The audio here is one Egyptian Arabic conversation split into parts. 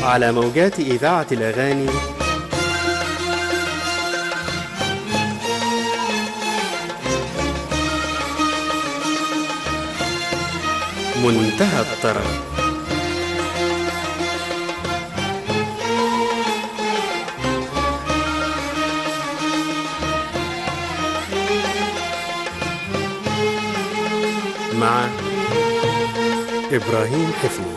على موجات إذاعة الأغاني منتهى الطرب مع إبراهيم حفني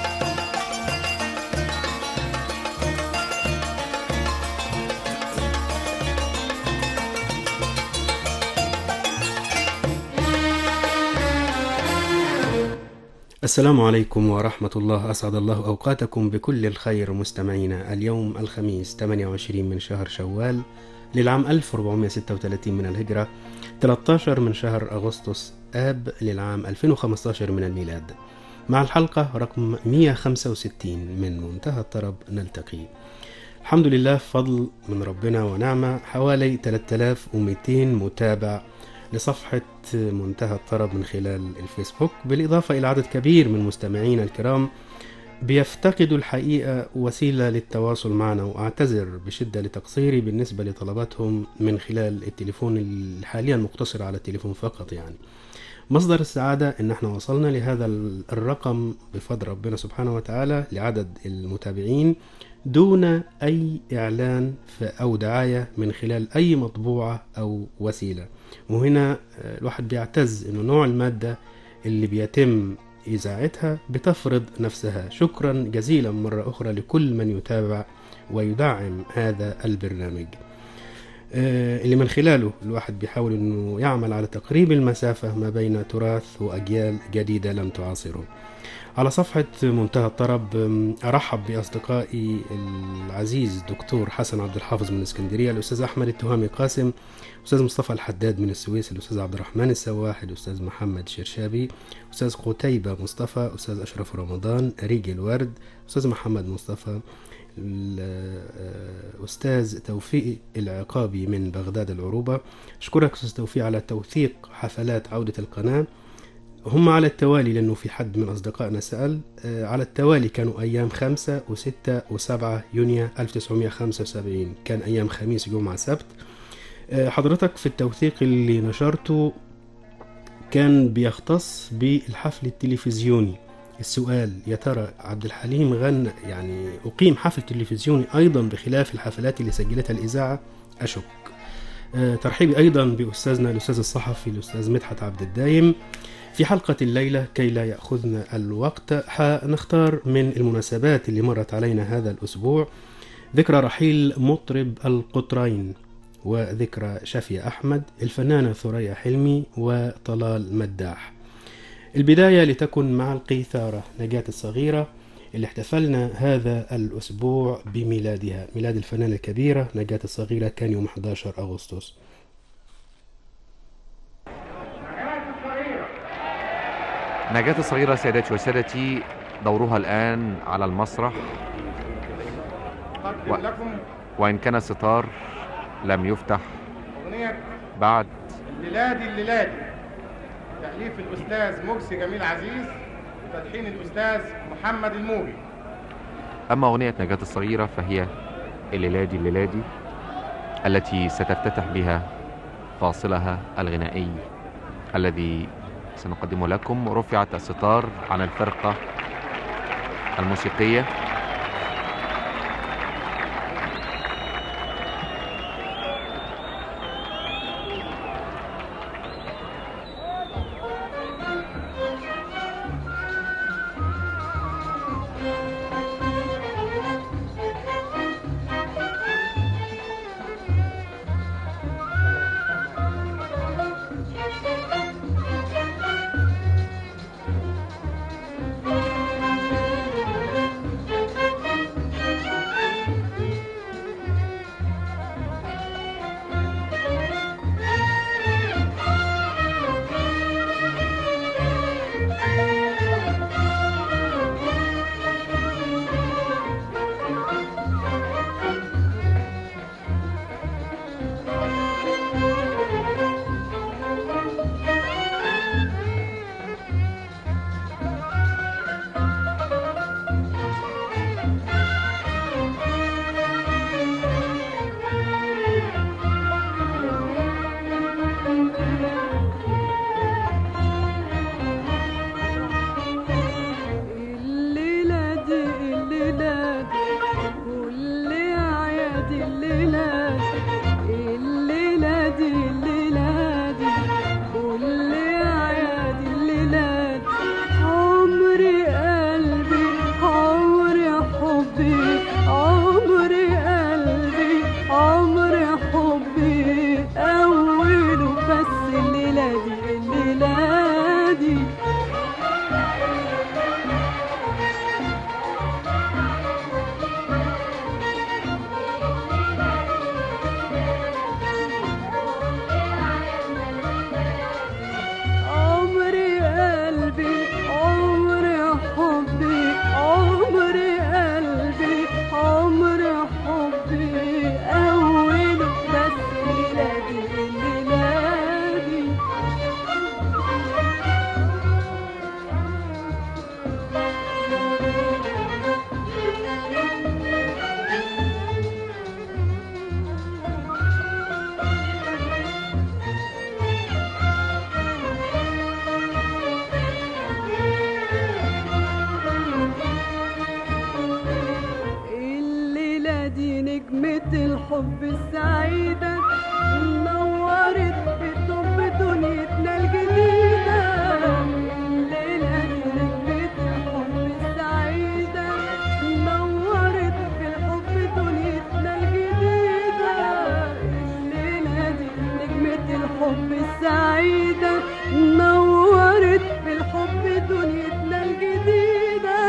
السلام عليكم ورحمة الله أسعد الله أوقاتكم بكل الخير مستمعينا اليوم الخميس 28 من شهر شوال للعام 1436 من الهجرة 13 من شهر أغسطس آب للعام 2015 من الميلاد مع الحلقة رقم 165 من منتهى الطرب نلتقي الحمد لله فضل من ربنا ونعمة حوالي 3200 متابع لصفحة منتهى الطرب من خلال الفيسبوك بالإضافة إلى عدد كبير من مستمعينا الكرام بيفتقدوا الحقيقة وسيلة للتواصل معنا وأعتذر بشدة لتقصيري بالنسبة لطلباتهم من خلال التليفون اللي حاليا مقتصر على التليفون فقط يعني مصدر السعادة إن احنا وصلنا لهذا الرقم بفضل ربنا سبحانه وتعالى لعدد المتابعين دون أي إعلان أو دعاية من خلال أي مطبوعة أو وسيلة وهنا الواحد بيعتز إنه نوع المادة اللي بيتم إذاعتها بتفرض نفسها شكرا جزيلا مرة أخرى لكل من يتابع ويدعم هذا البرنامج اللي من خلاله الواحد بيحاول أنه يعمل على تقريب المسافة ما بين تراث وأجيال جديدة لم تعاصره على صفحة منتهى الطرب أرحب بأصدقائي العزيز دكتور حسن عبد الحافظ من اسكندرية الأستاذ أحمد التهامي قاسم الأستاذ مصطفى الحداد من السويس الأستاذ عبد الرحمن السواح الأستاذ محمد شرشابي أستاذ قتيبة مصطفى أستاذ أشرف رمضان ريجي الورد أستاذ محمد مصطفى الأستاذ توفيق العقابي من بغداد العروبة أشكرك أستاذ توفيق على توثيق حفلات عودة القناة هم على التوالي لأنه في حد من أصدقائنا سأل على التوالي كانوا أيام خمسة وستة وسبعة يونيو 1975 كان أيام خميس جمعة سبت حضرتك في التوثيق اللي نشرته كان بيختص بالحفل التلفزيوني السؤال يا ترى عبد الحليم غنى يعني أقيم حفل تلفزيوني أيضا بخلاف الحفلات اللي سجلتها الإذاعة أشك ترحيبي أيضا بأستاذنا الأستاذ الصحفي الأستاذ مدحت عبد الدايم في حلقة الليلة كي لا يأخذنا الوقت حنختار من المناسبات اللي مرت علينا هذا الأسبوع ذكرى رحيل مطرب القطرين وذكرى شافية أحمد الفنانة ثريا حلمي وطلال مداح البداية لتكن مع القيثارة نجاة الصغيرة اللي احتفلنا هذا الأسبوع بميلادها ميلاد الفنانة الكبيرة نجاة الصغيرة كان يوم 11 أغسطس نجاة الصغيرة سيداتي وسادتي دورها الآن على المسرح و... وإن كان الستار لم يفتح أغنية بعد الليلادي الليلادي تأليف الأستاذ مرسي جميل عزيز وتلحين الأستاذ محمد الموجي أما أغنية نجاة الصغيرة فهي الليلادي الليلادي التي ستفتتح بها فاصلها الغنائي الذي سنقدمه لكم رفعت الستار عن الفرقة الموسيقية الحب السعيدة نورت بطب دنيتنا الجديدة الليلة دي نجمة الحب السعيدة نورت بالحب دنيتنا الجديدة الليلة دي نجمة الحب السعيدة نورت بالحب دنيتنا الجديدة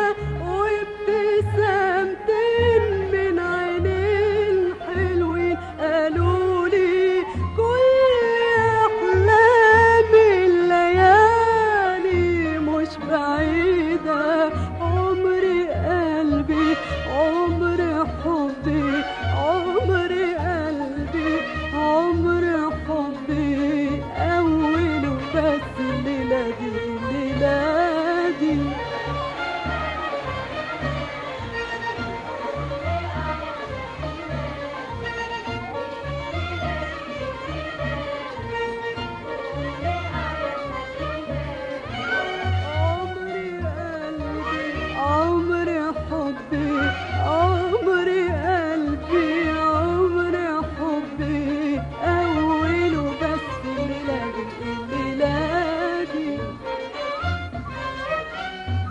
وابتسامتين من عينين حلوين قالوا لي كل أحلام الليالي مش بعيدة عمري قلبي عمري حبي عمري قلبي عمري حبي أول بس الليلة دي الليلة دي عمري قلبي عمري حبي عمري قلبي عمري حبي أول وبس الليلة دي الليلة دي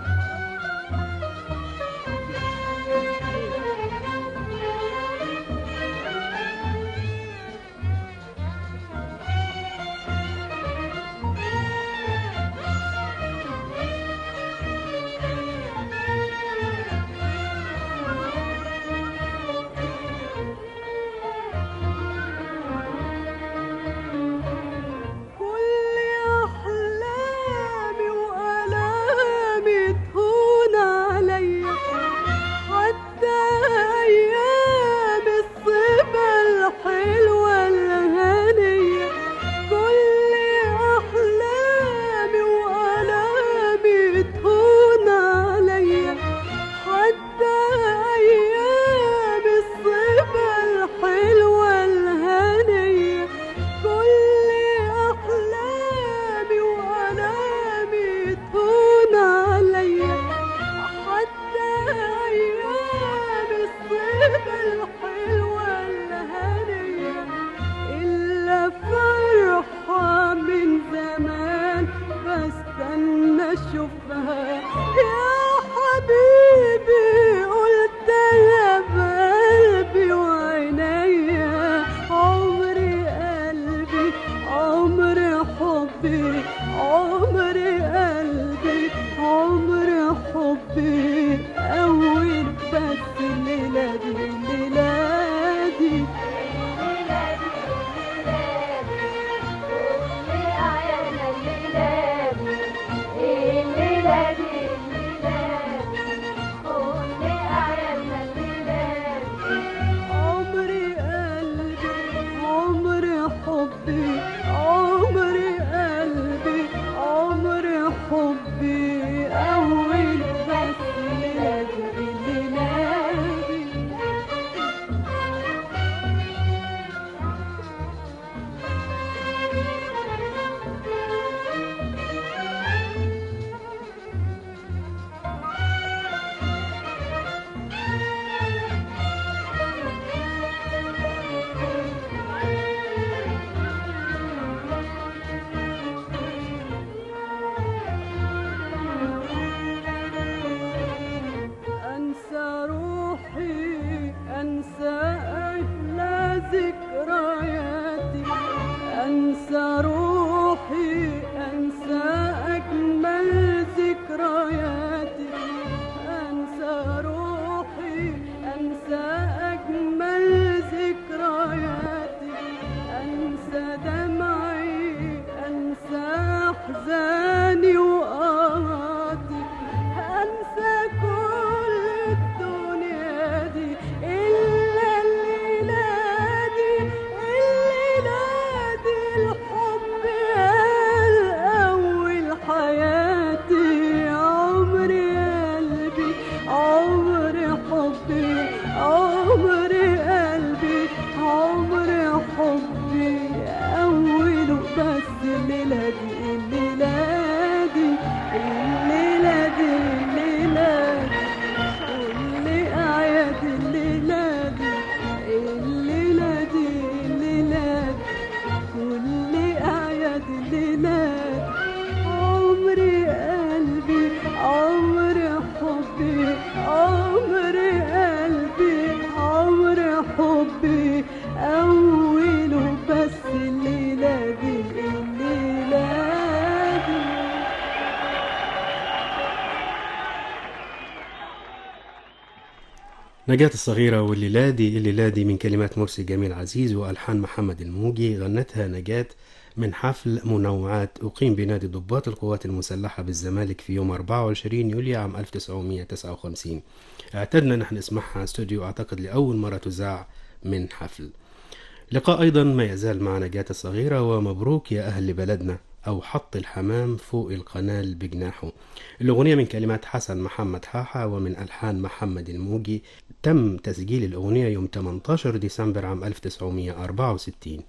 نجاة الصغيرة والليلادي الليلادي من كلمات مرسي جميل عزيز وألحان محمد الموجي غنتها نجاة من حفل منوعات أقيم بنادي ضباط القوات المسلحة بالزمالك في يوم 24 يوليو عام 1959 اعتدنا نحن نسمعها استوديو أعتقد لأول مرة تذاع من حفل لقاء أيضا ما يزال مع نجاة الصغيرة ومبروك يا أهل بلدنا أو حط الحمام فوق القنال بجناحه الأغنية من كلمات حسن محمد حاحة ومن ألحان محمد الموجي تم تسجيل الأغنية يوم 18 ديسمبر عام 1964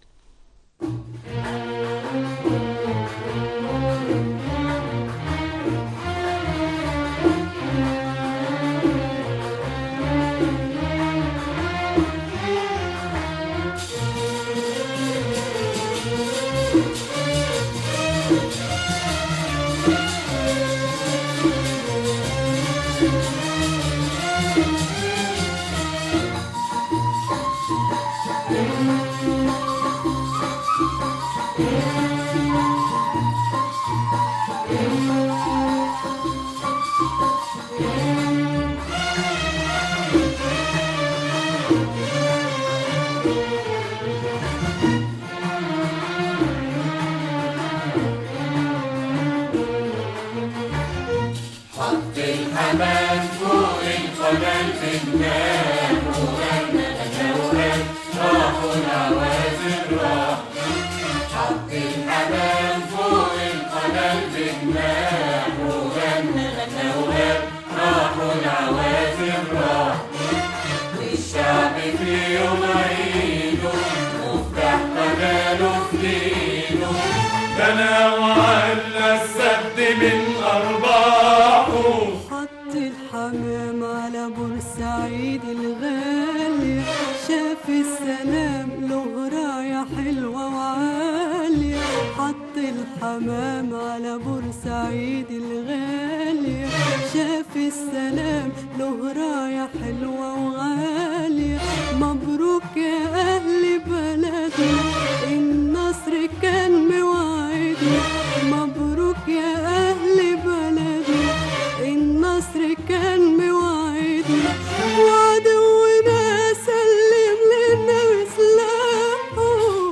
بنى وعلى السد من أرباحه حط الحمام على بورسعيد الغالية شاف السلام له راية حلوة وعالية حط الحمام على بورسعيد الغالية شاف السلام له راية حلوة وغالية مبروك يا أهل بلدنا النصر كان موعدنا مبروك يا أهل بلدنا النصر كان موعدنا وعدونا سلم لنا وسلاحه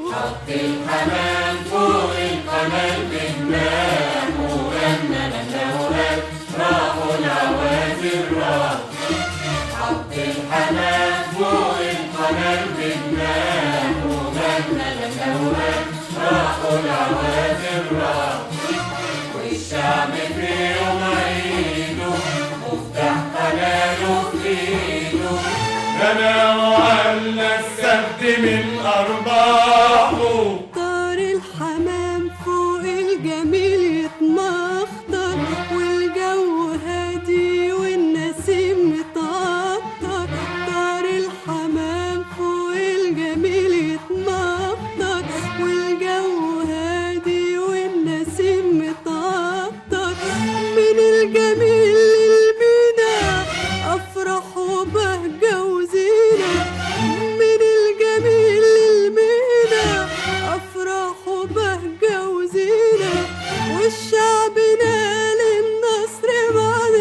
بنى وعلى السد من أرباحه طار الحمام فوق الجميل يتمخطر والجو هادي والنسيم متعطر طار الحمام فوق الجميل يتمخطر والجو هادي والنسيم متعطر من الجميل للمينا افرح وبهجة وزينة من الجميل للمينا افراح وبهجة وزينة والشعب نال النصر بعد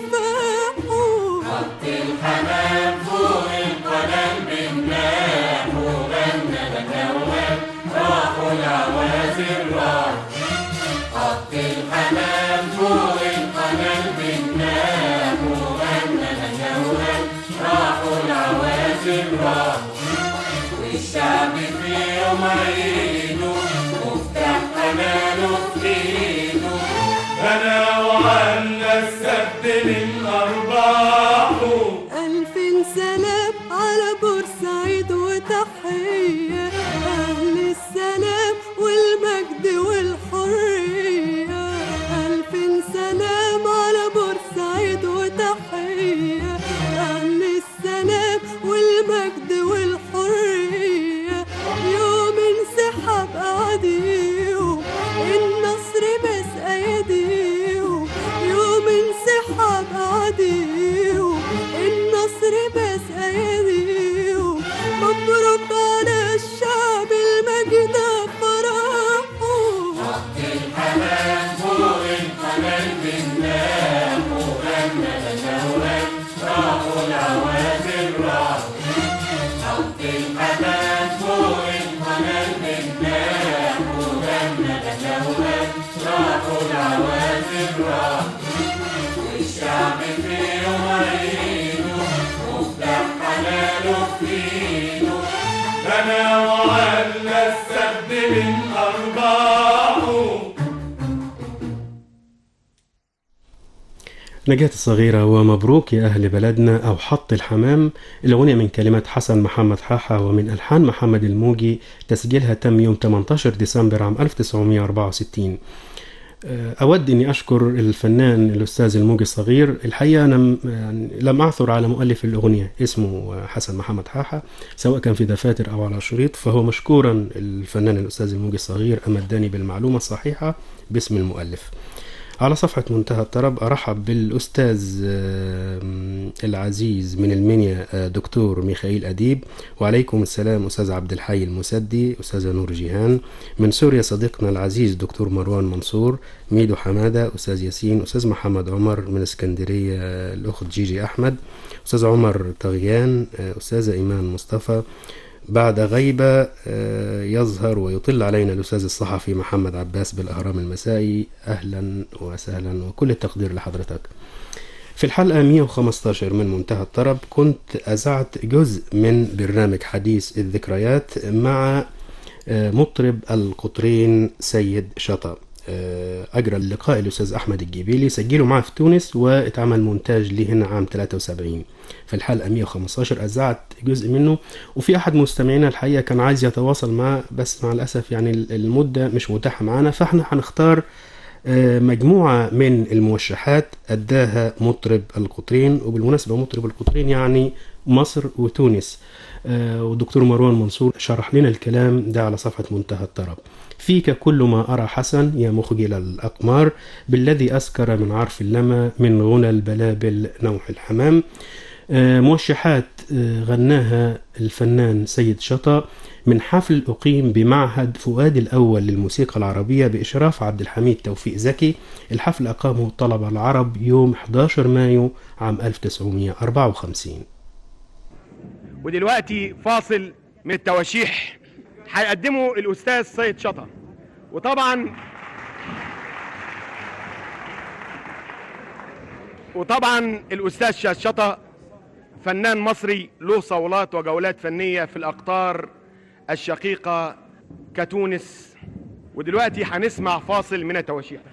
كفاحه بنى وعلى السد من أرباحه ألف سلام على بورسعيد وتحية أهل السلام والمجد والحرية ألف سلام على بورسعيد وتحية أهل السلام والمجد والحرية يوم انسحاب أعديهم النصر بس أيديهم يوم انسحاب أعديهم النصر بس أيديهم مبروك على الشعب المجد فرحه الحمام فوق القنال بالنار وغنى لنا وغنى راحوا العوازل راح حط الحمام فوق القناة بالناح ولما الأوقات راحوا العوازل راح والشعب في يوم عيده مفتاح حلاله في ايده بنى وعلى السد من أرباحه نجاة الصغيرة ومبروك يا أهل بلدنا أو حط الحمام الأغنية من كلمات حسن محمد حاحة ومن ألحان محمد الموجي تسجيلها تم يوم 18 ديسمبر عام 1964 آه، أود أني أشكر الفنان الأستاذ الموجي الصغير الحقيقة أنا م- يعني لم أعثر على مؤلف الأغنية اسمه آه، حسن محمد حاحة سواء كان في دفاتر أو على شريط فهو مشكورا الفنان الأستاذ الموجي الصغير أمدني بالمعلومة الصحيحة باسم المؤلف على صفحة منتهى الطرب أرحب بالأستاذ آم، العزيز من المنيا آه، دكتور ميخائيل أديب وعليكم السلام أستاذ عبد الحي المسدي أستاذة نور جيهان من سوريا صديقنا العزيز دكتور مروان منصور ميدو حمادة أستاذ ياسين أستاذ محمد عمر من اسكندرية آه، الأخت جيجي أحمد أستاذ عمر طغيان آه، أستاذة إيمان مصطفى بعد غيبة آه، يظهر ويطل علينا الأستاذ الصحفي محمد عباس بالأهرام المسائي أهلا وسهلا وكل التقدير لحضرتك في الحلقة 115 من منتهى الطرب كنت أذعت جزء من برنامج حديث الذكريات مع آه، مطرب القطرين سيد شطا آه، أجرى اللقاء الأستاذ أحمد الجبيلي سجله معه في تونس واتعمل مونتاج ليه هنا عام 73 في الحلقة 115 أذعت جزء منه وفي أحد مستمعينا الحقيقة كان عايز يتواصل معاه بس مع الأسف يعني المدة مش متاحة معانا فاحنا هنختار آه، مجموعة من الموشحات أداها مطرب القطرين وبالمناسبة مطرب القطرين يعني مصر وتونس آه، والدكتور مروان منصور شرح لنا الكلام ده على صفحة منتهى الطرب فيك كل ما أرى حسن يا مخجل الأقمار بالذي أسكر من عرف اللمى من غنى البلابل نوح الحمام آه، موشحات آه، غناها الفنان سيد شطا من حفل أقيم بمعهد فؤاد الأول للموسيقى العربية بإشراف عبد الحميد توفيق زكي الحفل أقامه الطلبة العرب يوم 11 مايو عام 1954 ودلوقتي فاصل من التواشيح هيقدمه الاستاذ سيد شطا وطبعا وطبعا الاستاذ شاد شطا فنان مصري له صولات وجولات فنيه في الاقطار الشقيقه كتونس ودلوقتي هنسمع فاصل من التواشيح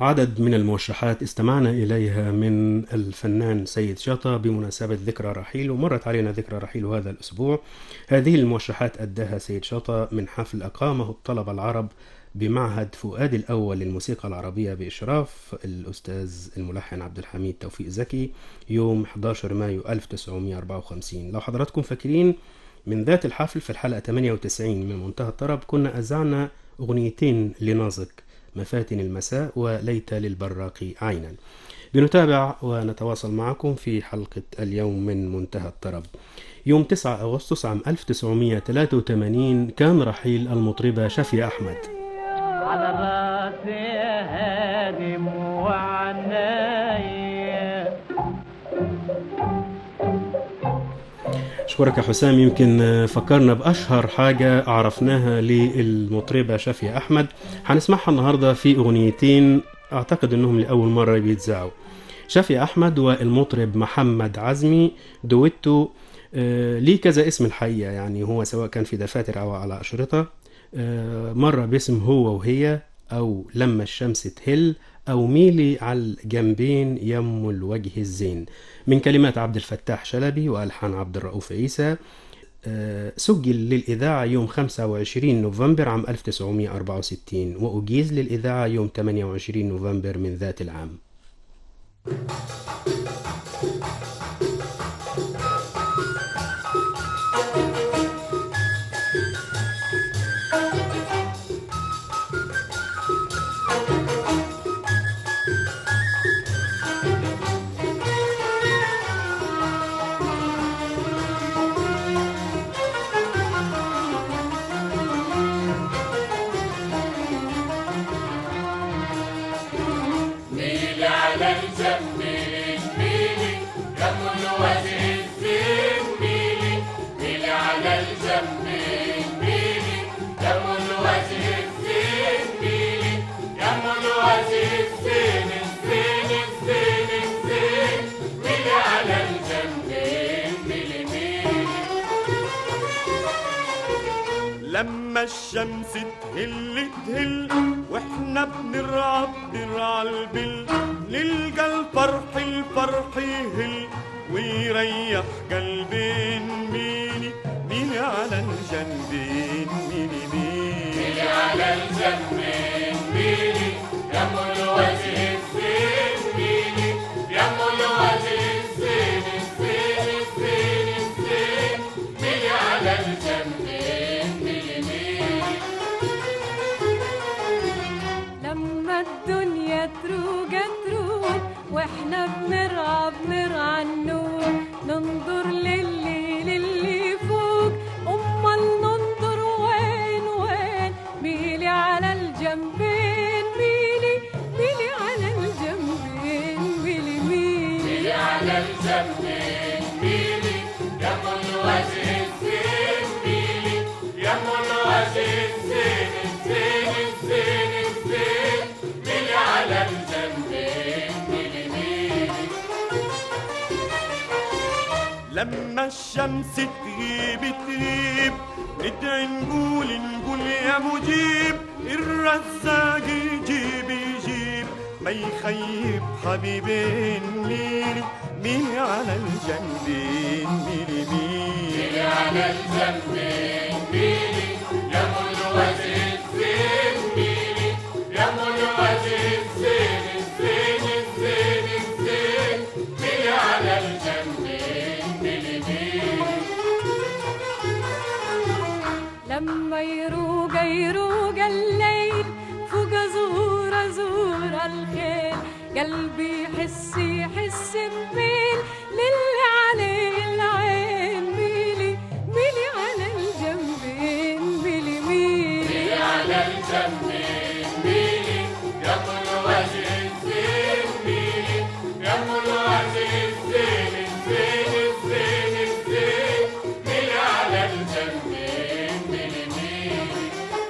عدد من الموشحات استمعنا إليها من الفنان سيد شطة بمناسبة ذكرى رحيله مرت علينا ذكرى رحيله هذا الأسبوع هذه الموشحات أداها سيد شطة من حفل أقامه الطلبة العرب بمعهد فؤاد الأول للموسيقى العربية بإشراف الأستاذ الملحن عبد الحميد توفيق زكي يوم 11 مايو 1954 لو حضراتكم فاكرين من ذات الحفل في الحلقة 98 من منتهى الطرب كنا أذعنا أغنيتين لنازك مفاتن المساء وليت للبراق عينا بنتابع ونتواصل معكم في حلقة اليوم من منتهى الطرب يوم 9 أغسطس عام 1983 كان رحيل المطربة شفي أحمد على الراس هادم وعناي أشكرك يا حسام يمكن فكرنا بأشهر حاجة عرفناها للمطربة شافية أحمد هنسمعها النهاردة في أغنيتين أعتقد أنهم لأول مرة بيتذاعوا شافية أحمد والمطرب محمد عزمي دويتو آه، ليه كذا اسم الحقيقة يعني هو سواء كان في دفاتر أو على أشرطة آه، مرة باسم هو وهي أو لما الشمس تهل أو ميلي على الجنبين يم الوجه الزين من كلمات عبد الفتاح شلبي وألحان عبد الرؤوف عيسى آه، سجل للإذاعة يوم 25 نوفمبر عام 1964 وأجيز للإذاعة يوم 28 نوفمبر من ذات العام ميلي على الجنبين ميلي يا كل وجه الزين ميلي ميلي على الجنبين ميلي يا كل وجه الزين ميلي يا كل وجه الزين الزين الزين الزين ميلي على الجنبين ميلي ميلي لما الشمس تهل تهل واحنا بنرعى بنرعى البل نلقى الفرح الفرح يهل ويريح قلبين ميني ميني على الجنبين ميني ميني ميلي على الجنبين ميلي يا كل وجه الزين ميلي يا كل وجه الزين الزين الزين الزين ميلي على الجنبين ميلي ميلي لما الدنيا تروق تروق واحنا بنرعى بنرعى النور ننظر للي للي فوق امال ننظر وين وين ميلي على الجنبين ميلي ميلي على الجنبين ميلي ميلي ميلي على الجنبين ميلي يا كل وجه الزين ميلي يا كل وجه الزين الزين الزين الزين ميلي على الجنبين ميلي ميلي لما الشمس تغيب تغيب ندعي نقول نقول يا مجيب الرزاق يجيب يجيب ما يخيب حبيبين ميلي ميلي على الجنبين ميلي ميلي ميلي على الجنبين ميلي يا كل وجه الزين ميلي يا كل وجه الزين الزين الزين الزين ميلي على الجنبين ميلي ميلي لما يروق يروق الليل فوق زهورة زهورة الخيل قلبي يحس يحس بميل للي عليه العين ميلي ميلي على الجنبين ميلي ميلي ميلي على الجنبين ميلي يا كل وجه الزين ميلي يا كل وجه الزين الزين الزين الزين ميلي على الجنبين ميلي ميلي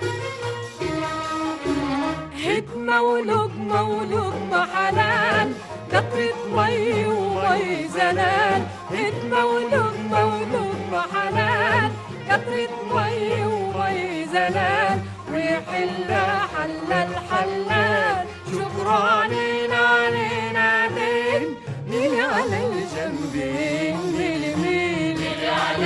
هدمة ولقمة ولقمة حلال قطرة مي ومي زلال هدمة ولقمة ولقمة حلال قطرة مي ومي زلال ويحل حل الحلال شكران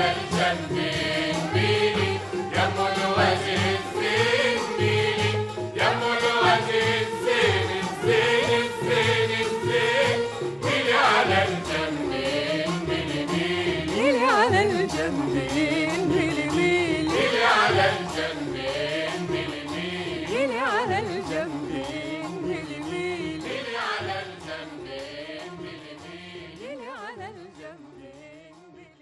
الجنبين ميلي يا ام الوجه الزين ميلي يا ام الوجه الزين الزين الزين الزين ميلي على الجنبين ميلي ميلي ميلي على الجنبين ميلي ميلي ميلي على الجنبين ميلي ميلي ميلي على الجنبين ميلي ميلي ميلي على الجنبين ميلي ميلي ميلي على الجنبين ميلي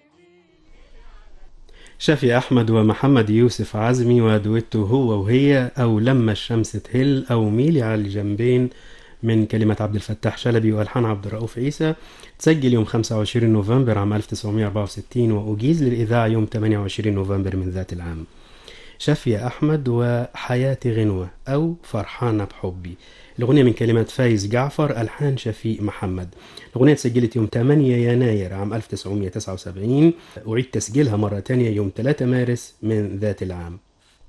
شافي أحمد ومحمد يوسف عزمي ودويتو هو وهي أو لما الشمس تهل أو ميلي على الجنبين من كلمة عبد الفتاح شلبي وألحان عبد الرؤوف عيسى تسجل يوم 25 نوفمبر عام 1964 وأجيز للإذاعة يوم 28 نوفمبر من ذات العام شافية أحمد وحياتي غنوة أو فرحانة بحبي الأغنية من كلمات فايز جعفر ألحان شفيق محمد الأغنية تسجلت يوم 8 يناير عام 1979 أعيد تسجيلها مرة تانية يوم 3 مارس من ذات العام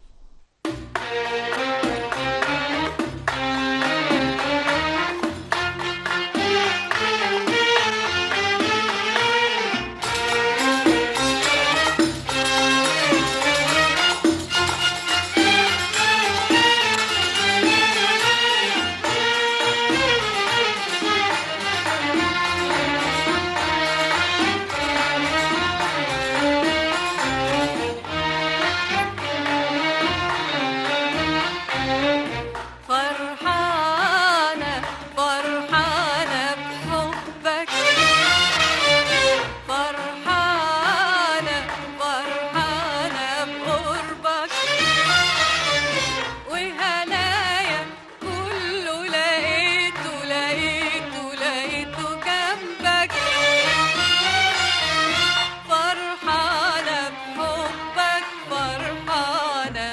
فرحانة فرحانة بحبك فرحانة فرحانة بقربك وهنايا كله لقيته لقيته لقيته جنبك فرحانة بحبك فرحانة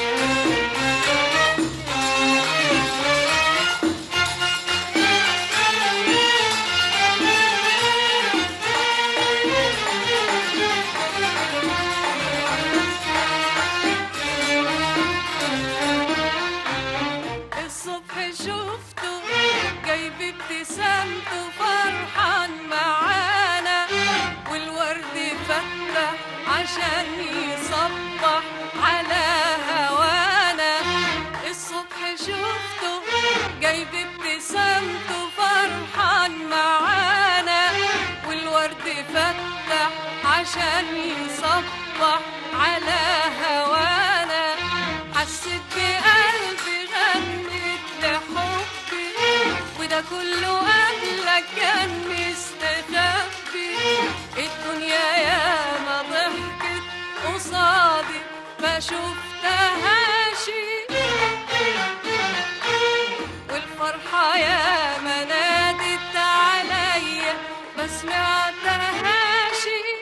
الصبح شفته جايب ابتسامته فرحان معانا والورد فتح عشان يصبح على هوانا الصبح شفته جايب ابتسامته فرحان معانا والورد فتح عشان يصبح على هوانا حسيت بقلبي غنت لحبي وده كله قبلك كان مستخبي الدنيا ياما ضحكت قصادي ما شفتهاش والفرحة ياما نادت عليا ما سمعتهاش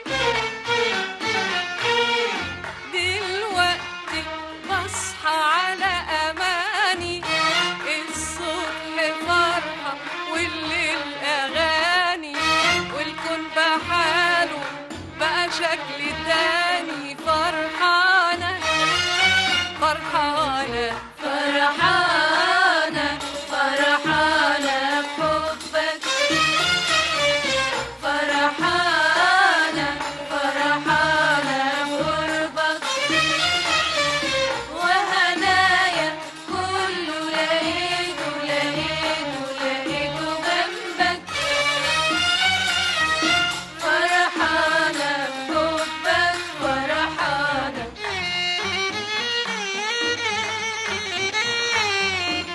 دلوقتي بصحى على أماني الصبح فرحة والليل أغاني والكون بحاله بقى شكل تاني فرحانة فرحانة فرحانة فرحانة بحبك فرحانة فرحانة بقربك وهدايا كله لقيته لقيته لقيته جنبك فرحانة بحبك فرحانة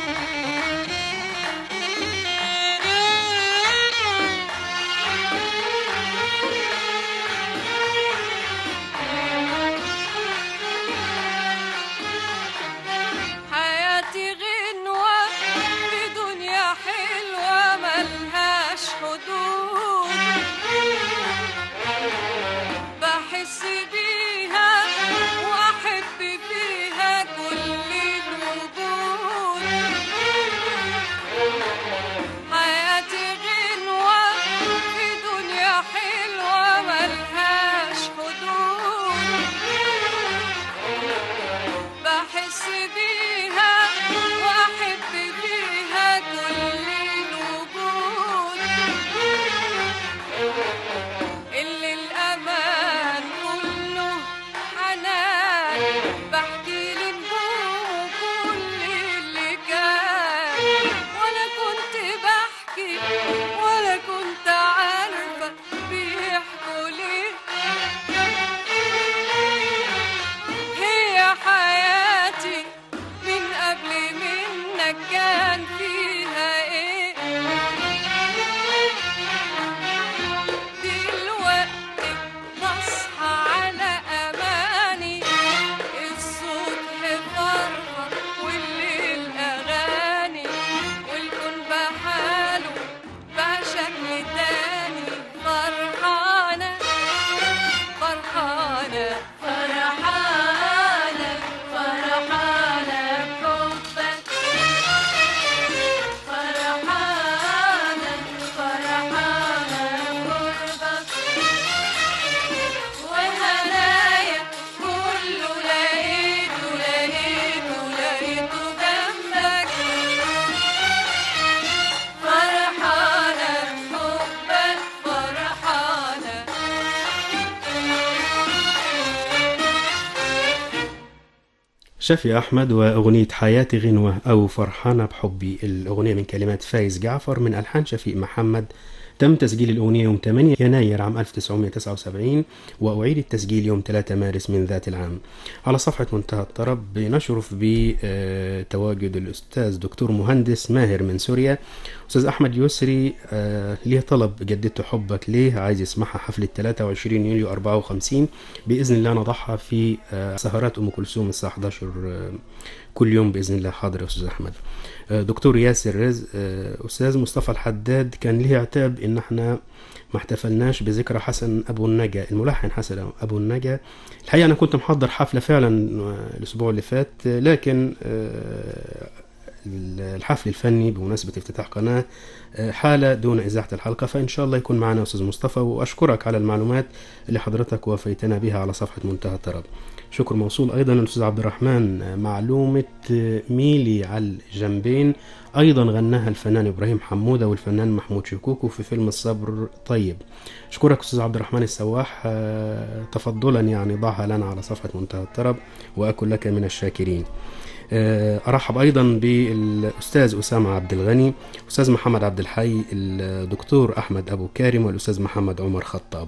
شفي أحمد وأغنية حياتي غنوة أو فرحانة بحبي الأغنية من كلمات فايز جعفر من ألحان شفيق محمد تم تسجيل الأغنية يوم 8 يناير عام 1979 وأعيد التسجيل يوم 3 مارس من ذات العام على صفحة منتهى الطرب بنشرف بتواجد الأستاذ دكتور مهندس ماهر من سوريا أستاذ أحمد يسري آه، ليه طلب جددت حبك ليه عايز يسمعها حفلة 23 يوليو 54 بإذن الله نضعها في آه، سهرات أم كلثوم الساعة 11 آه، كل يوم بإذن الله حاضر يا أستاذ أحمد آه، دكتور ياسر رزق آه، أستاذ مصطفى الحداد كان ليه عتاب إن احنا ما احتفلناش بذكرى حسن أبو النجا الملحن حسن أبو النجا الحقيقة أنا كنت محضر حفلة فعلا آه، الأسبوع اللي فات آه، لكن آه، الحفل الفني بمناسبة افتتاح قناة آه، حالة دون إذاعة الحلقة فإن شاء الله يكون معنا أستاذ مصطفى وأشكرك على المعلومات اللي حضرتك وافيتنا بها على صفحة منتهى الطرب شكر موصول أيضا للأستاذ عبد الرحمن آه، معلومة آه، ميلي على الجنبين أيضا غناها الفنان إبراهيم حمودة والفنان محمود شكوكو في فيلم الصبر طيب أشكرك أستاذ عبد الرحمن السواح آه، تفضلا يعني ضعها لنا على صفحة منتهى الطرب وأكن لك من الشاكرين آه، ارحب ايضا بالاستاذ اسامه عبد الغني استاذ محمد عبد الحي الدكتور احمد ابو كارم والاستاذ محمد عمر خطاب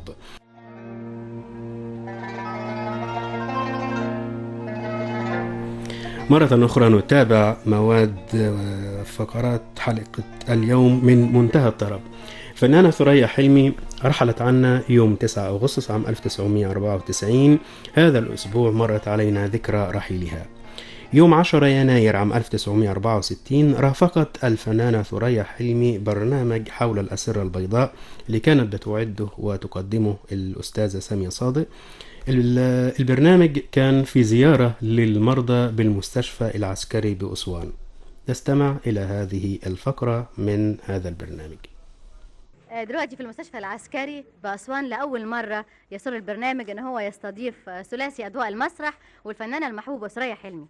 مرة أخرى نتابع مواد آه، فقرات حلقة اليوم من منتهى الطرب الفنانة ثريا حلمي رحلت عنا يوم 9 أغسطس عام 1994 هذا الأسبوع مرت علينا ذكرى رحيلها يوم 10 يناير عام 1964 رافقت الفنانة ثريا حلمي برنامج حول الأسرة البيضاء اللي كانت بتعده وتقدمه الأستاذة سامية صادق ال- البرنامج كان في زيارة للمرضى بالمستشفى العسكري بأسوان نستمع إلى هذه الفقرة من هذا البرنامج آه، دلوقتي في المستشفى العسكري بأسوان لأول مرة يسر البرنامج إن هو يستضيف آه، ثلاثي أضواء المسرح والفنانة المحبوبة ثريا حلمي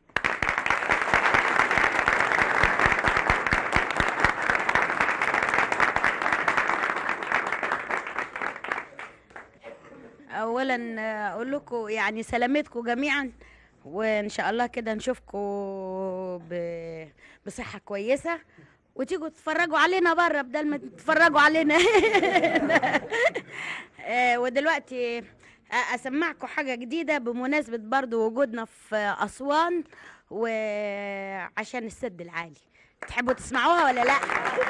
اولا آه، اقول لكم يعني سلامتكم جميعا وان شاء الله كده نشوفكم ب... بصحه كويسه وتيجوا تتفرجوا علينا بره بدل ما تتفرجوا علينا آه، ودلوقتي آه، اسمعكم حاجه جديده بمناسبه برضو وجودنا في اسوان وعشان السد العالي تحبوا تسمعوها ولا لا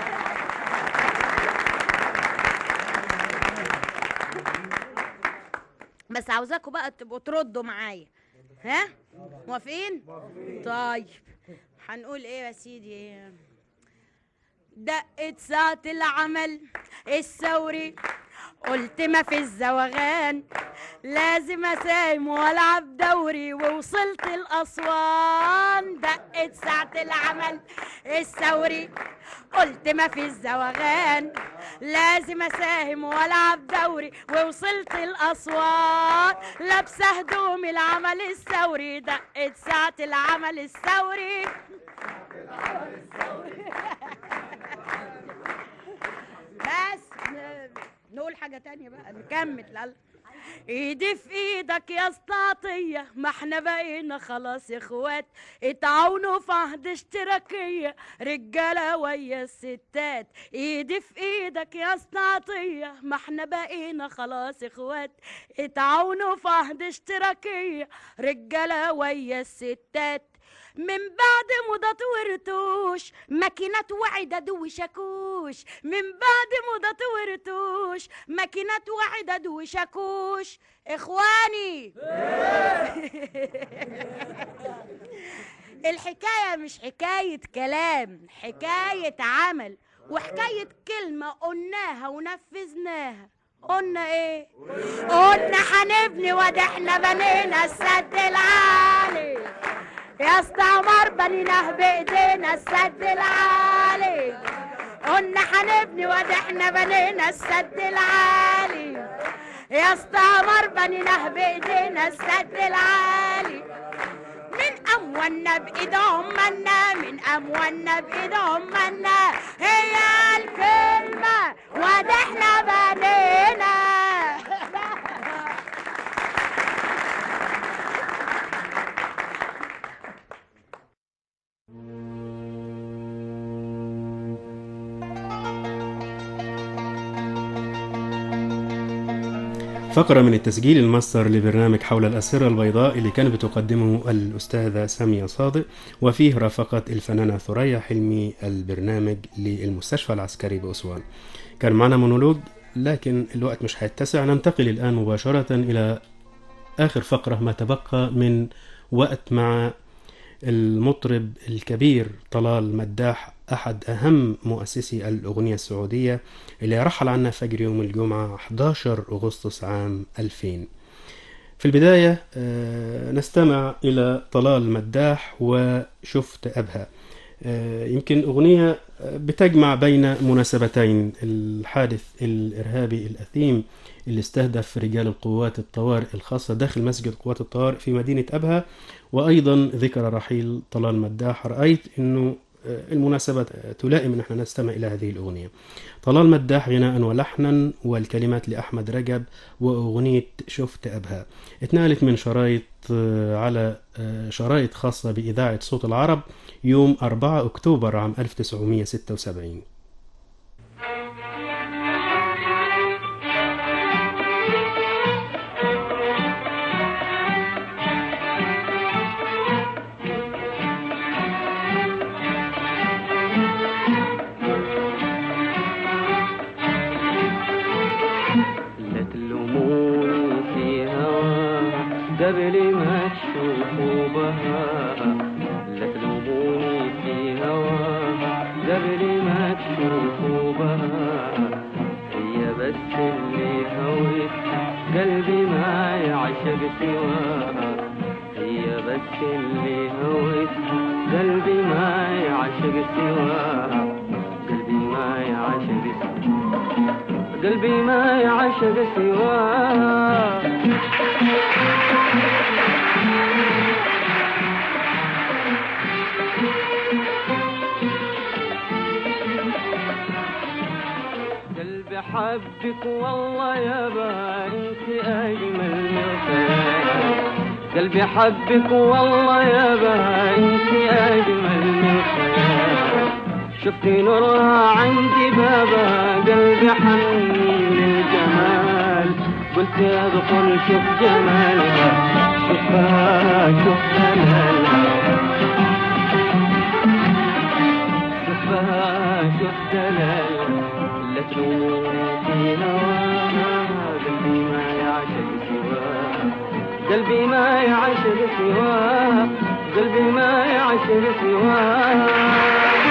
بس عاوزاكم بقى تبقوا تردوا معايا ها موافقين طيب هنقول ايه يا سيدي دقت ساعة العمل الثوري قلت ما في الزوغان لازم اساهم والعب دوري ووصلت الاسوان دقت ساعة العمل الثوري قلت ما في الزوغان لازم اساهم والعب دوري ووصلت الاسوان لابسه هدوم العمل الثوري دقت ساعة العمل الثوري بس ن- نقول حاجة تانية بقى نكمل لا ايدي في ايدك يا اسطاطية ما احنا بقينا خلاص اخوات اتعاونوا في عهد اشتراكية رجالة ويا الستات ايدي في ايدك يا اسطاطية ما احنا بقينا خلاص اخوات اتعاونوا في عهد اشتراكية رجالة ويا الستات من بعد مضى ورتوش ماكينات وعدد وشاكوش من بعد مضى ورتوش ماكينات وعدد وشاكوش اخواني الحكاية مش حكاية كلام حكاية عمل وحكاية كلمة قلناها ونفذناها قلنا ايه قلنا هنبني وده احنا بنينا السد العالي يا استعمار بنيناه بايدينا السد العالي قلنا هنبني وده احنا بنينا السد العالي يا استعمار بنيناه بايدينا السد العالي من اموالنا بايدهم منا من اموالنا بايدهم منا هي الكلمه وده احنا بنينا فقرة من التسجيل الماستر لبرنامج حول الأسرة البيضاء اللي كانت بتقدمه الأستاذة سامية صادق وفيه رافقت الفنانة ثريا حلمي البرنامج للمستشفى العسكري بأسوان كان معنا مونولوج لكن الوقت مش هيتسع ننتقل الآن مباشرة إلى آخر فقرة ما تبقى من وقت مع المطرب الكبير طلال مداح أحد أهم مؤسسي الأغنية السعودية اللي رحل عنا فجر يوم الجمعة 11 أغسطس عام 2000 في البداية آه، نستمع إلى طلال مداح وشفت أبها آه، يمكن أغنية آه، بتجمع بين مناسبتين الحادث الإرهابي الأثيم اللي استهدف رجال القوات الطوارئ الخاصة داخل مسجد قوات الطوارئ في مدينة أبها وأيضا ذكرى رحيل طلال مداح رأيت أنه آه، المناسبة تلائم أن احنا نستمع إلى هذه الأغنية طلال مداح غناء ولحنا والكلمات لأحمد رجب وأغنية شفت أبها اتنقلت من شرايط آه، على آه، شرايط خاصة بإذاعة صوت العرب يوم 4 أكتوبر عام 1976 لا تلوموني في هواه قبل ما تشوفوا بها لا تلوموني في هواه قبل ما تشوفوا بها هي بس اللي هوت قلبي ما يعشق سواها هي بس اللي هوت قلبي ما يعشق سواها قلبي ما يعشق سواها قلبي ما يعشق سواها قلبي حبك والله يا با انت اجمل من خيال قلبي حبك والله يا با انت اجمل من خيال شفتي نورها عندي بابا قلبي حن للجمال قلت ادخل شوف جمالها شوفها شوف جمالها شوفها شوف دلالها لا تلوموني في هواها قلبي ما يعشق سواها قلبي ما يعشق سواها قلبي ما يعشق سواها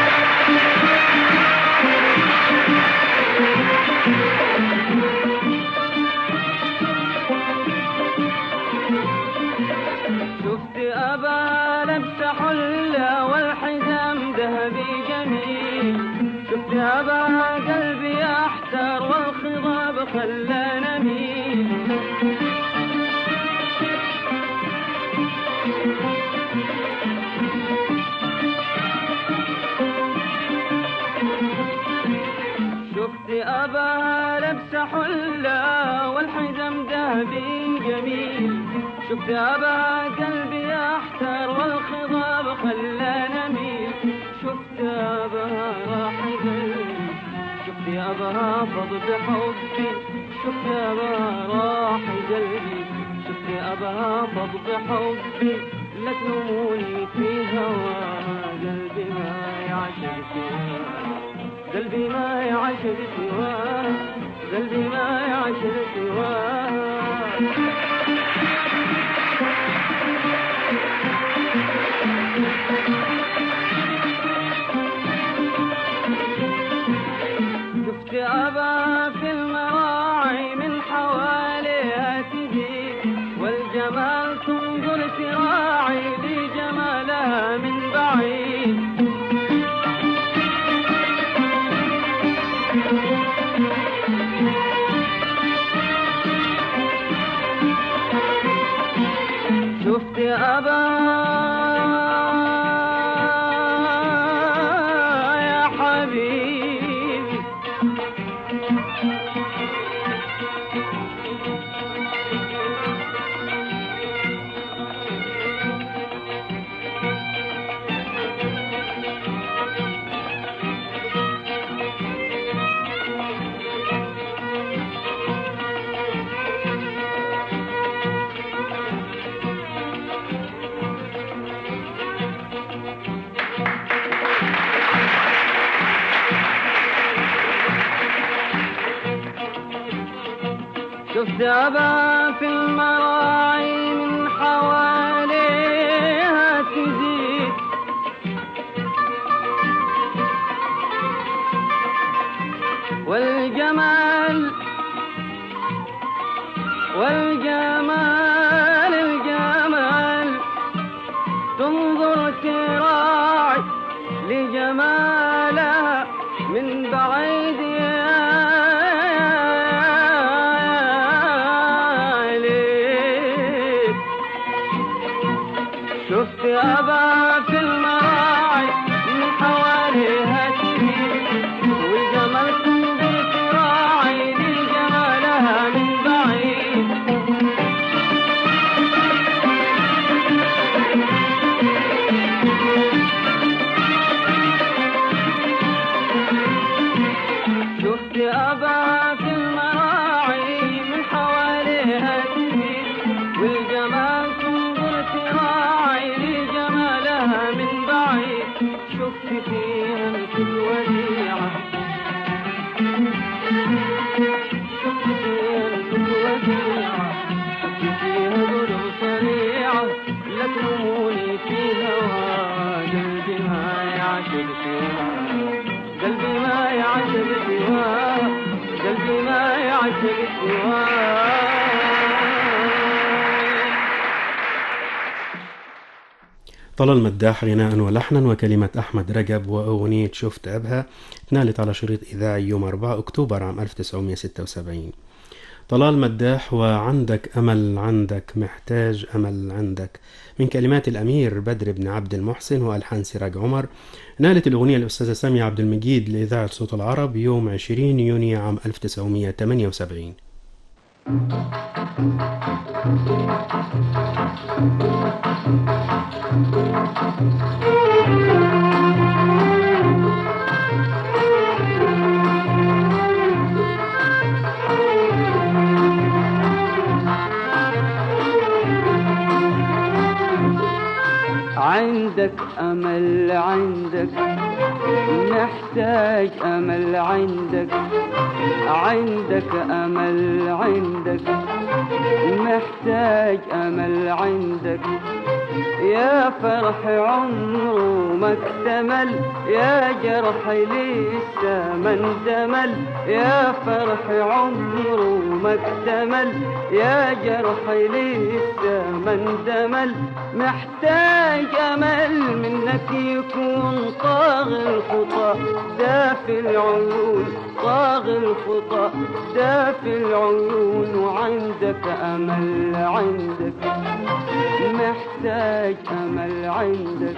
شفت أبا لبس حلة والحزام ذهبي جميل شفت أبا قلبي أحتار والخضاب خلى نميل شفت أبا لبس حلة والحزام ذهبي جميل شفت أبا قلبي أحتار والخضاب خلى نميل شفت أبا راح قلبي شفت أبا فض بحبي شفت أبا راح قلبي شفت أبا فض بحبي لا تلوموني في هواها قلبي ما يعشق سواها قلبي ما يعشق سواها قلبي ما يعشق سواها شفت أبا في المراعي من حواليها تجي والجمال تنظر سراعي لجمالها من بعيد شفت أبا يا حبيبي شفت أبا في المراعي من حواليها تزيد والجمال والجمال الجمال تنظر تراعي لجمالها من بعيد يا ليل شفت أبا في المراعي من حواليها تزيد والجمال تنظر تراعي لجمالها من بعيد شفت أبا في المراعي من حواليها تزيد والجمال تنظر تراعي لجمالها من بعيد شفت فيها مثل وديعة شفت فيها مثل وديعة شفت فيها قلوب صريعة لا تلوموني في هواها قلبي ما يعشق سواها قلبي ما يعشق سواها قلبي ما يعشق سواها طلال مداح غناء ولحنا وكلمة أحمد رجب وأغنية شفت أبها نالت على شريط إذاعي يوم 4 أكتوبر عام 1976 طلال مداح وعندك أمل عندك محتاج أمل عندك من كلمات الأمير بدر بن عبد المحسن وألحان سراج عمر نالت الأغنية الأستاذة سامية عبد المجيد لإذاعة صوت العرب يوم 20 يونيو عام 1978 عندك أمل عندك محتاج أمل عندك عندك أمل عندك محتاج أمل عندك يا فرح عمره ما اكتمل يا جرح لسه ما اندمل يا فرح عمره ما اكتمل يا جرح لسه ما اندمل محتاج امل منك يكون طاغ الخطى دافي العيون طاغ الخطى دافي العيون وعندك امل عندك محتاج امل عندك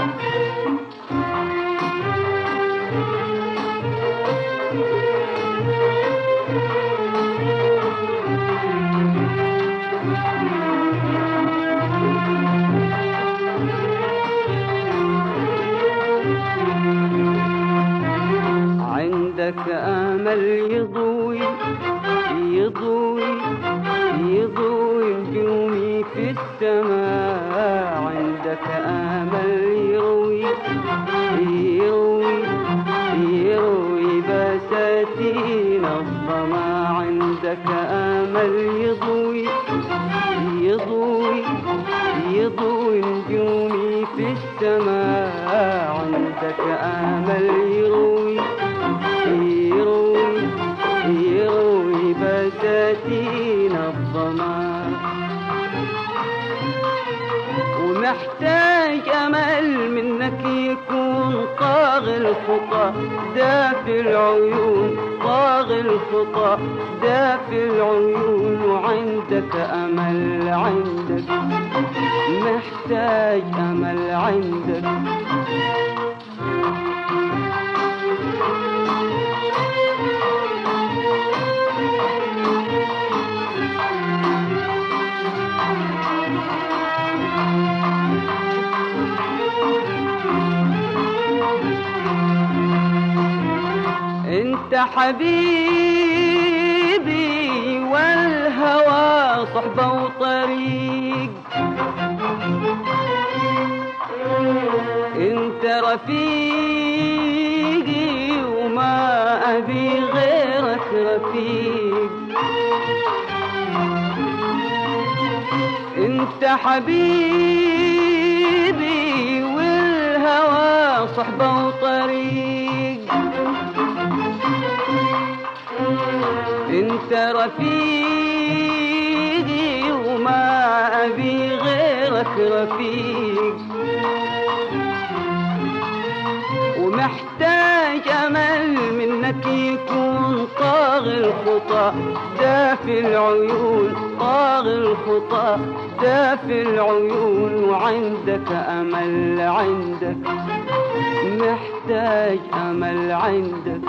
عندك امل يضوي يضوي يضوي نجومي في السماء عندك امل يروي يروي يروي بساتين الظما عندك امل يضوي يضوي يضوي نجومي في السماء عندك امل يروي يروي يروي بساتين الظما ومحتاج امل منك يكون طاغ الخطى دافي العيون طاغ الخطى دافي العيون وعندك امل عندك محتاج امل عندك انت حبيبي والهوى صحبة وطريق انت رفيقي وما ابي غيرك رفيق انت حبيبي والهوى صحبة وطريق انت رفيقي وما ابي غيرك رفيق ومحتاج امل منك يكون طاغي الخطى دافي العيون طاغي الخطى دافي العيون وعندك امل عندك محتاج امل عندك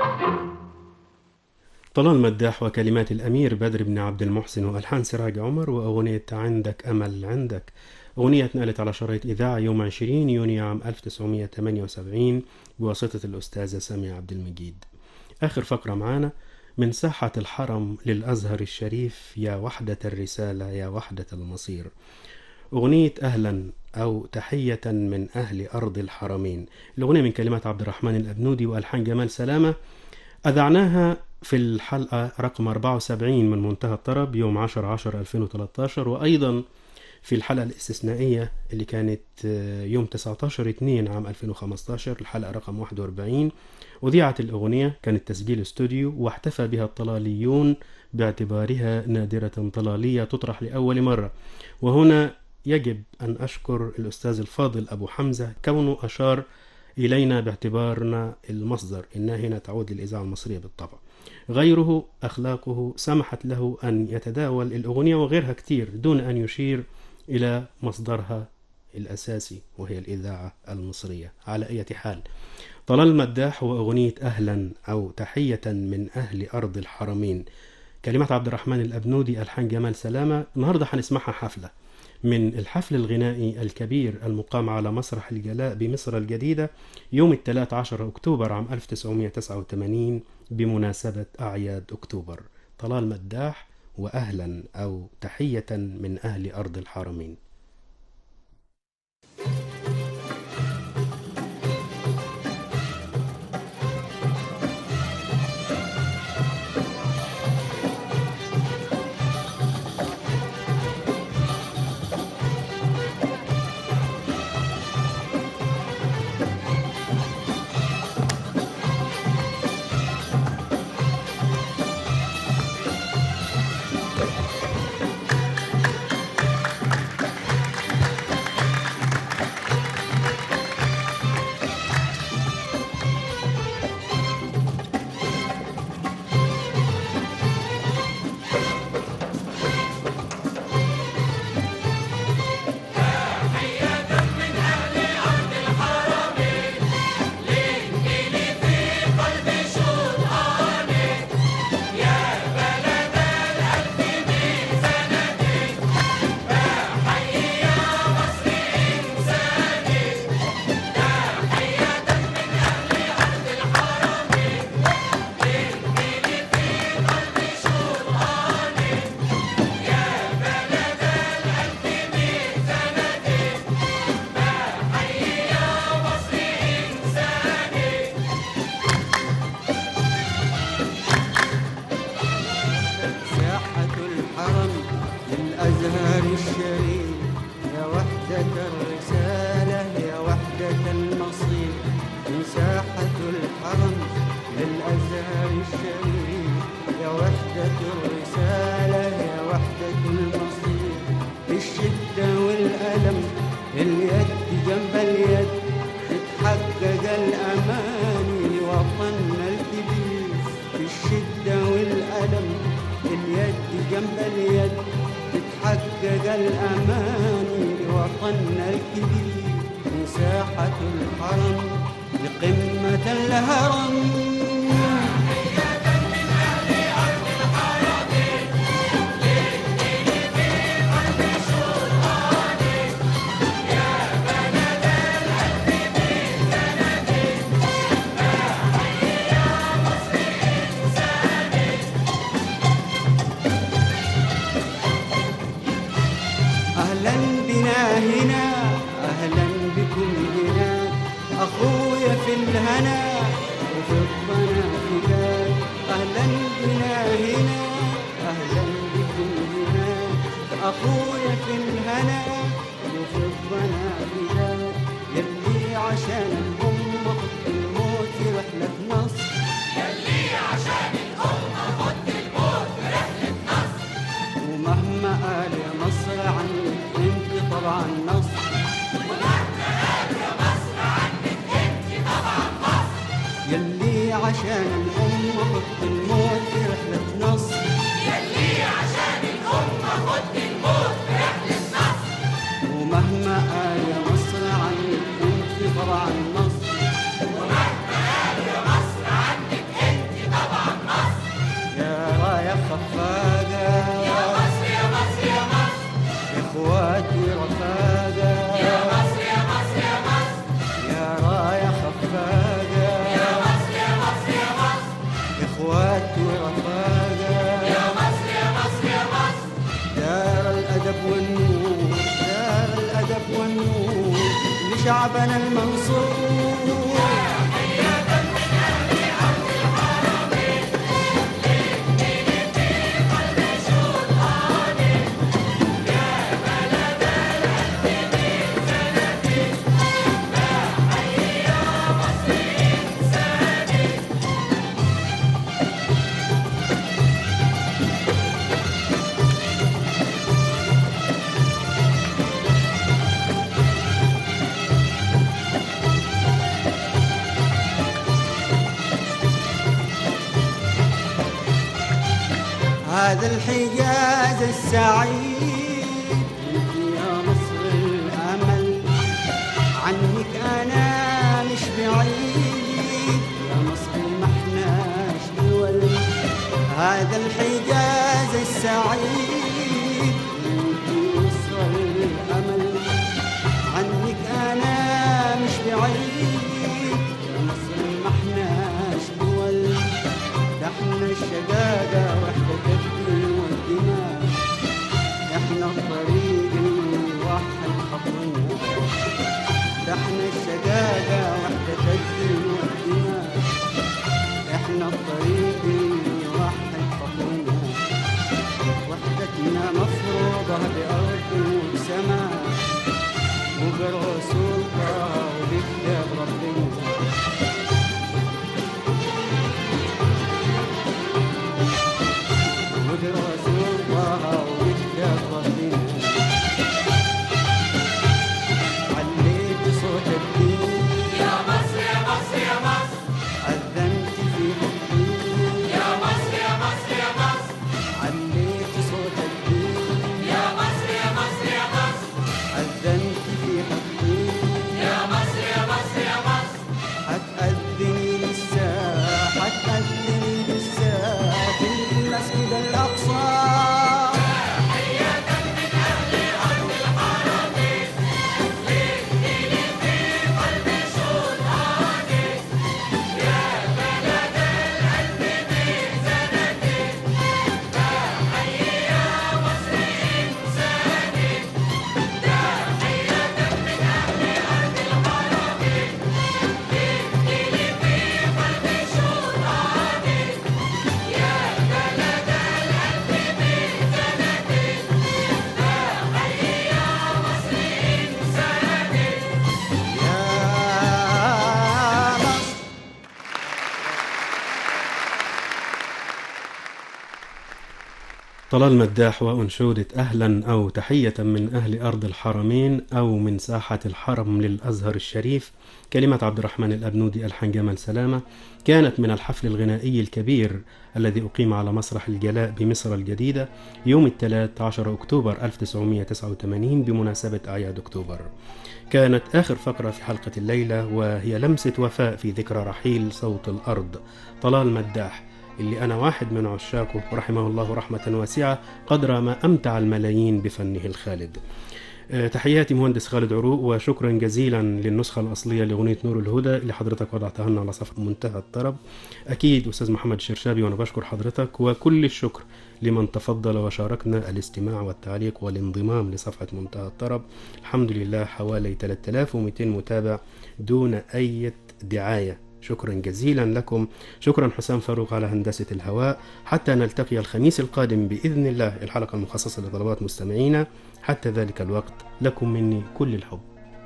طلال مداح وكلمات الأمير بدر بن عبد المحسن وألحان سراج عمر وأغنية عندك أمل عندك أغنية اتنقلت على شرايط إذاعة يوم 20 يونيو عام 1978 بواسطة الأستاذة سامية عبد المجيد آخر فقرة معانا من ساحة الحرم للأزهر الشريف يا وحدة الرسالة يا وحدة المصير أغنية أهلا أو تحية من أهل أرض الحرمين الأغنية من كلمات عبد الرحمن الأبنودي وألحان جمال سلامة أذعناها في الحلقة رقم 74 من منتهى الطرب يوم 10 10 2013 وأيضا في الحلقة الاستثنائية اللي كانت آه، يوم 19 2 عام 2015 الحلقة رقم 41 أذيعت الأغنية كانت تسجيل استوديو واحتفى بها الطلاليون باعتبارها نادرة طلالية تطرح لأول مرة وهنا يجب أن أشكر الأستاذ الفاضل أبو حمزة كونه أشار إلينا باعتبارنا المصدر إنها هنا تعود للإذاعة المصرية بالطبع غيره أخلاقه سمحت له أن يتداول الأغنية وغيرها كتير دون أن يشير إلى مصدرها الأساسي وهي الإذاعة المصرية على أي حال طلال مداح وأغنية أهلا أو تحية من أهل أرض الحرمين كلمات عبد الرحمن الأبنودي ألحان جمال سلامة النهاردة هنسمعها حفلة من الحفل الغنائي الكبير المقام على مسرح الجلاء بمصر الجديدة يوم الثلاث عشر أكتوبر عام 1989 بمناسبة أعياد أكتوبر طلال مداح وأهلا أو تحية من أهل أرض الحرمين ساحة الحرم للأزهر الشريف يا وحدة الرسالة يا وحدة المصير من ساحة الحرم للأزهر الشريف يا وحدة الرسالة يا وحدة المصير الشدة والألم اليد جنب اليد تتحقق الأماني لوطننا الكبير في الشدة والألم اليد جنب اليد تتحقق الأماني لوطننا الكبير من ساحة الحرم لقمة الهرم أهلا بنا هنا أهلا بكم هنا أخويا في الهنا وفي الضنا فداك أهلا بنا هنا أهلا بكم هنا أخويا أخويا في الهنا وفي الضنا فداك يلي عشان الأمة خدت الموت في رحلة نصر ومهما قال يا مصر عنك انت طبعا نصر يلي عشان الأمة خدت الموت في رحلة نصر ومهما قال يا مصر عنك انت طبعا نصر يا راية خفاقة يا مصر يا مصر يا مصر إخواتي رفاقة يا مصر يا مصر يا مصر يا راية خفاقة يا مصر يا مصر يا مصر إخواتي رفاقة يا مصر يا مصر يا مصر دار الأدب والنور دار الأدب والنور لشعبنا المنصور هذا الحجاز السعيد انت يا مصر الامل عنك انا مش بعيد يا مصر ما احناش دول هذا الحجاز السعيد انت مصر الامل عنك انا مش بعيد يا مصر ما احناش دول ده احنا الشقاقة وحدة الدين والدماء احنا الطريق الواحد خطونا ده احنا الشقاقة وحدة الدين والدماء احنا الطريق الواحد خطونا وحدتنا مفروضة بأرض وبسماء وبالرسول طه وبكتاب ربنا وبرسول طه وبكتاب ربنا عليت صوت الدين يا مصر يا مصر يا مصر أذنت في حبي يا مصر يا مصر يا مصر عليت صوت الدين يا مصر يا مصر يا مصر أذنت في حبي يا مصر يا مصر يا مصر هتأذني للساعة هتأذني للساعة في المسجد الأقصى يا مصر طلال مداح وأنشودة أهلا أو تحية من أهل أرض الحرمين أو من ساحة الحرم للأزهر الشريف كلمة عبد الرحمن الأبنودي ألحان جمال سلامة كانت من الحفل الغنائي الكبير الذي أقيم على مسرح الجلاء بمصر الجديدة يوم الثلاث عشر أكتوبر 1989 بمناسبة أعياد أكتوبر كانت آخر فقرة في حلقة الليلة وهي لمسة وفاء في ذكرى رحيل صوت الأرض طلال مداح اللي أنا واحد من عشاقه رحمه الله رحمة واسعة قدر ما أمتع الملايين بفنه الخالد آه، تحياتي مهندس خالد عروق وشكرا جزيلا للنسخة الأصلية لأغنية نور الهدى اللي حضرتك وضعتها لنا على صفحة منتهى الطرب أكيد أستاذ محمد الشرشابي وأنا بشكر حضرتك وكل الشكر لمن تفضل وشاركنا الاستماع والتعليق والانضمام لصفحة منتهى الطرب الحمد لله حوالي 3200 متابع دون أي دعاية شكرا جزيلا لكم شكرا حسام فاروق على هندسة الهواء حتى نلتقي الخميس القادم بإذن الله الحلقة المخصصة لطلبات مستمعينا حتى ذلك الوقت لكم مني كل الحب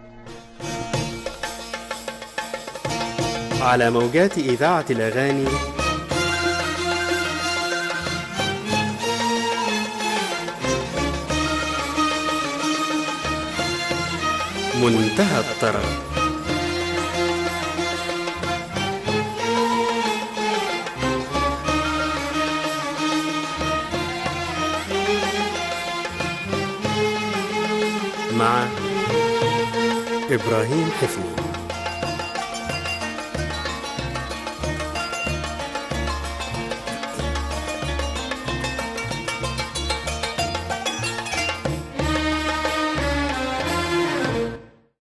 على موجات إذاعة الأغاني منتهى الطرب مع إبراهيم حفني